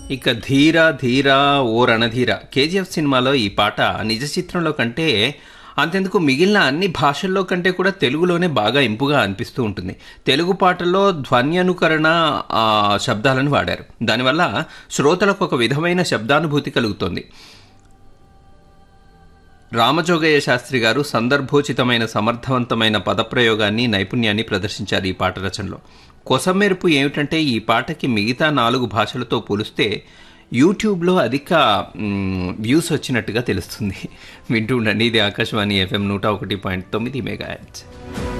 ఇక ధీర ధీర ఓ రణధీర కేజీఎఫ్ సినిమాలో ఈ పాట నిజ చిత్రంలో కంటే అంతెందుకు మిగిలిన అన్ని భాషల్లో కంటే కూడా తెలుగులోనే బాగా ఇంపుగా అనిపిస్తూ ఉంటుంది తెలుగు పాటల్లో ధ్వన్యనుకరణ ఆ, శబ్దాలను వాడారు దానివల్ల శ్రోతలకు ఒక విధమైన శబ్దానుభూతి కలుగుతోంది రామజోగయ్య శాస్త్రి గారు సందర్భోచితమైన సమర్థవంతమైన పదప్రయోగాన్ని నైపుణ్యాన్ని ప్రదర్శించారు ఈ పాట రచనలో కొసమెరుపు ఏమిటంటే ఈ పాటకి మిగతా నాలుగు భాషలతో పోలిస్తే యూట్యూబ్లో అధిక మ్, వ్యూస్ వచ్చినట్టుగా తెలుస్తుంది వింటూ ఉండండి ఇది ఆకాశవాణి ఎఫ్ఎం నూట ఒకటి పాయింట్ తొమ్మిది మెగా